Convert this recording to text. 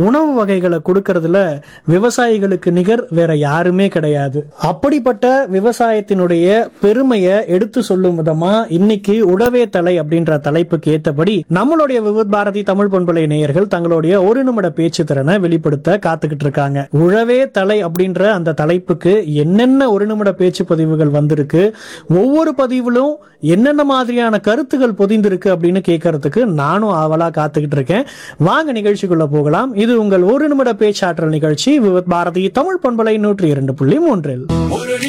உணவு வகைகளை கொடுக்கறதுல விவசாயிகளுக்கு நிகர் வேற யாருமே கிடையாது அப்படிப்பட்ட விவசாயத்தினுடைய பெருமையை எடுத்து சொல்லும் விதமா இன்னைக்கு உழவே தலை அப்படின்ற தலைப்புக்கு ஏத்தபடி நம்மளுடைய விவித் பாரதி தமிழ் பண்பலை நேயர்கள் தங்களுடைய ஒரு நிமிட பேச்சு திறனை வெளிப்படுத்த காத்துக்கிட்டு இருக்காங்க உழவே தலை அப்படின்ற அந்த தலைப்புக்கு என்னென்ன ஒரு நிமிட பேச்சு பதிவுகள் வந்திருக்கு ஒவ்வொரு பதிவிலும் என்னென்ன மாதிரியான கருத்துகள் பொதிந்திருக்கு அப்படின்னு கேட்கறதுக்கு நானும் ஆவலா காத்துக்கிட்டு இருக்கேன் வாங்க நிகழ்ச்சிக்குள்ள போகலாம் இது உங்கள் ஒரு நிமிட பேச்சாற்றல் நிகழ்ச்சி விவித் பாரதி தமிழ் பண்பலை நூற்றி இரண்டு புள்ளி மூன்றில் ஒரு